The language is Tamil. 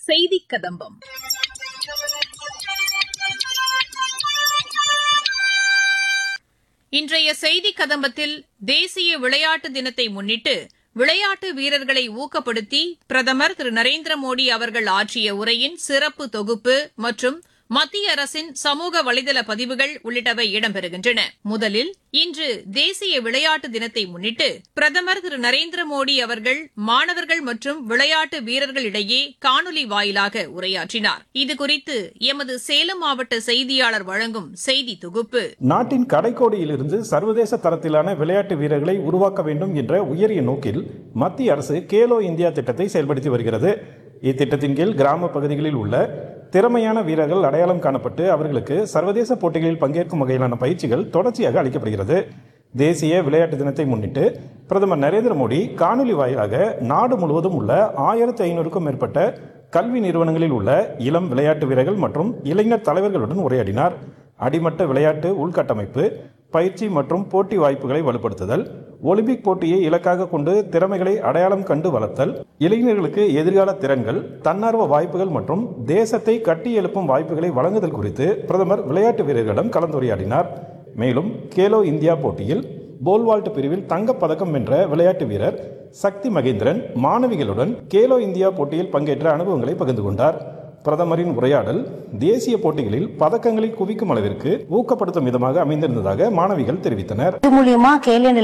செய்தி கதம்பம் இன்றைய செய்தி கதம்பத்தில் தேசிய விளையாட்டு தினத்தை முன்னிட்டு விளையாட்டு வீரர்களை ஊக்கப்படுத்தி பிரதமர் திரு நரேந்திர மோடி அவர்கள் ஆற்றிய உரையின் சிறப்பு தொகுப்பு மற்றும் மத்திய அரசின் சமூக வலைதள பதிவுகள் உள்ளிட்டவை இடம்பெறுகின்றன முதலில் இன்று தேசிய விளையாட்டு தினத்தை முன்னிட்டு பிரதமர் திரு நரேந்திர மோடி அவர்கள் மாணவர்கள் மற்றும் விளையாட்டு வீரர்களிடையே காணொலி வாயிலாக உரையாற்றினார் இதுகுறித்து எமது சேலம் மாவட்ட செய்தியாளர் வழங்கும் செய்தி தொகுப்பு நாட்டின் கடைக்கோடியிலிருந்து சர்வதேச தரத்திலான விளையாட்டு வீரர்களை உருவாக்க வேண்டும் என்ற உயரிய நோக்கில் மத்திய அரசு கேலோ இந்தியா திட்டத்தை செயல்படுத்தி வருகிறது இத்திட்டத்தின் கீழ் கிராம பகுதிகளில் உள்ள திறமையான வீரர்கள் அடையாளம் காணப்பட்டு அவர்களுக்கு சர்வதேச போட்டிகளில் பங்கேற்கும் வகையிலான பயிற்சிகள் தொடர்ச்சியாக அளிக்கப்படுகிறது தேசிய விளையாட்டு தினத்தை முன்னிட்டு பிரதமர் நரேந்திர மோடி காணொலி வாயிலாக நாடு முழுவதும் உள்ள ஆயிரத்தி ஐநூறுக்கும் மேற்பட்ட கல்வி நிறுவனங்களில் உள்ள இளம் விளையாட்டு வீரர்கள் மற்றும் இளைஞர் தலைவர்களுடன் உரையாடினார் அடிமட்ட விளையாட்டு உள்கட்டமைப்பு பயிற்சி மற்றும் போட்டி வாய்ப்புகளை வலுப்படுத்துதல் ஒலிம்பிக் போட்டியை இலக்காக கொண்டு திறமைகளை அடையாளம் கண்டு வளர்த்தல் இளைஞர்களுக்கு எதிர்கால திறன்கள் தன்னார்வ வாய்ப்புகள் மற்றும் தேசத்தை கட்டி எழுப்பும் வாய்ப்புகளை வழங்குதல் குறித்து பிரதமர் விளையாட்டு வீரர்களிடம் கலந்துரையாடினார் மேலும் கேலோ இந்தியா போட்டியில் போல்வால்ட் பிரிவில் தங்கப் பதக்கம் வென்ற விளையாட்டு வீரர் சக்தி மகேந்திரன் மாணவிகளுடன் கேலோ இந்தியா போட்டியில் பங்கேற்ற அனுபவங்களை பகிர்ந்து கொண்டார் பிரதமரின் உரையாடல் தேசிய போட்டிகளில் பதக்கங்களை குவிக்கும் அளவிற்கு ஊக்கப்படுத்தும் விதமாக அமைந்திருந்ததாக மாணவிகள் தெரிவித்தனர் இது மூலியமா கேலியன்